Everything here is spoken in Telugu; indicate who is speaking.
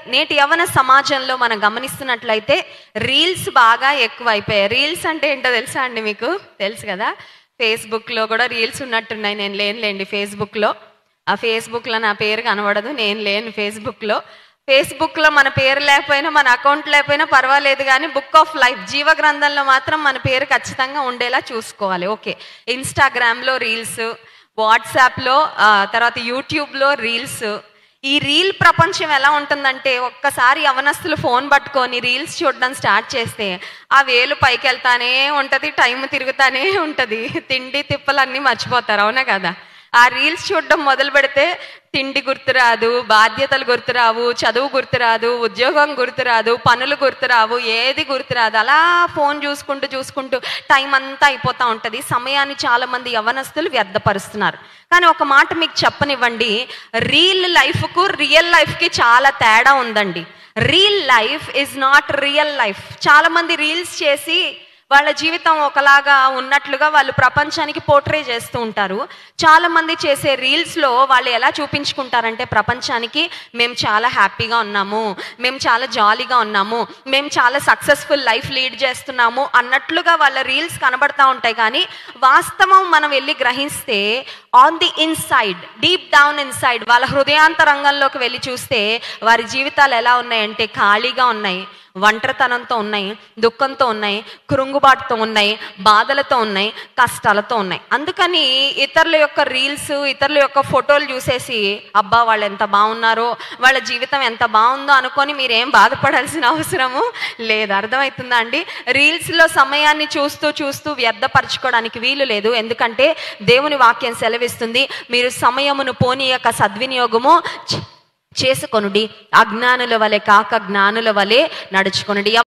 Speaker 1: నేటి యవన సమాజంలో మనం గమనిస్తున్నట్లయితే రీల్స్ బాగా ఎక్కువ అయిపోయాయి రీల్స్ అంటే ఏంటో తెలుసా అండి మీకు తెలుసు కదా ఫేస్బుక్లో కూడా రీల్స్ ఉన్నట్టున్నాయి నేను లేనులేండి ఫేస్బుక్లో ఆ ఫేస్బుక్లో నా పేరు కనబడదు నేను లేను ఫేస్బుక్లో ఫేస్బుక్లో మన పేరు లేకపోయినా మన అకౌంట్ లేకపోయినా పర్వాలేదు కానీ బుక్ ఆఫ్ లైఫ్ జీవ గ్రంథంలో మాత్రం మన పేరు ఖచ్చితంగా ఉండేలా చూసుకోవాలి ఓకే ఇన్స్టాగ్రామ్లో రీల్స్ వాట్సాప్లో ఆ, తర్వాత యూట్యూబ్లో రీల్స్ ఈ రీల్ ప్రపంచం ఎలా ఉంటుందంటే ఒక్కసారి యవనస్తులు ఫోన్ పట్టుకొని రీల్స్ చూడడం స్టార్ట్ చేస్తే ఆ వేలు పైకి వెళ్తానే ఉంటుంది టైం తిరుగుతానే ఉంటుంది తిండి తిప్పలన్నీ మర్చిపోతారు అవునా కదా ఆ రీల్స్ చూడడం మొదలు పెడితే తిండి గుర్తురాదు బాధ్యతలు గుర్తురావు చదువు గుర్తురాదు ఉద్యోగం గుర్తురాదు పనులు గుర్తురావు ఏది గుర్తురాదు అలా ఫోన్ చూసుకుంటూ చూసుకుంటూ టైం అంతా అయిపోతూ ఉంటుంది సమయాన్ని చాలా మంది యవనస్తులు వ్యర్థపరుస్తున్నారు కానీ ఒక మాట మీకు చెప్పనివ్వండి రీల్ లైఫ్కు రియల్ లైఫ్కి చాలా తేడా ఉందండి reel life is not real life చాలా మంది రీల్స్ చేసి వాళ్ళ జీవితం ఒకలాగా ఉన్నట్లుగా వాళ్ళు ప్రపంచానికి పోర్ట్రే చేస్తూ ఉంటారు చాలా మంది చేసే రీల్స్లో వాళ్ళు ఎలా చూపించుకుంటారంటే ప్రపంచానికి మేము చాలా హ్యాపీగా ఉన్నాము మేము చాలా జాలీగా ఉన్నాము మేము చాలా సక్సెస్ఫుల్ లైఫ్ లీడ్ చేస్తున్నాము అన్నట్లుగా వాళ్ళ రీల్స్ కనబడతా ఉంటాయి కానీ వాస్తవం మనం వెళ్ళి గ్రహిస్తే on the inside deep down inside వాళ్ళ హృదయాంతరంగంలోకి వెళ్ళి చూస్తే వారి జీవితాలు ఎలా ఉన్నాయంటే ఖాళీగా ఉన్నాయి ఒంటరితనంతో ఉన్నాయి దుఃఖంతో ఉన్నాయి కృంగుబాటుతో ఉన్నాయి బాధలతో ఉన్నాయి కష్టాలతో ఉన్నాయి అందుకని ఇతరుల యొక్క రీల్స్ ఇతరుల యొక్క ఫోటోలు చూసేసి అబ్బా వాళ్ళు ఎంత బాగున్నారో వాళ్ళ జీవితం ఎంత బాగుందో అనుకొని మీరేం బాధపడాల్సిన అవసరము లేదు అర్థమవుతుందా అండి రీల్స్లో సమయాన్ని చూస్తూ చూస్తూ వ్యర్థపరచుకోవడానికి వీలు లేదు ఎందుకంటే దేవుని వాక్యం సెలవిస్తుంది మీరు సమయమును పోనీయక సద్వినియోగము చే- చేసుకొనుడి అజ్ఞానుల వలె కాక జ్ఞానుల వలె నడుచుకొనుడి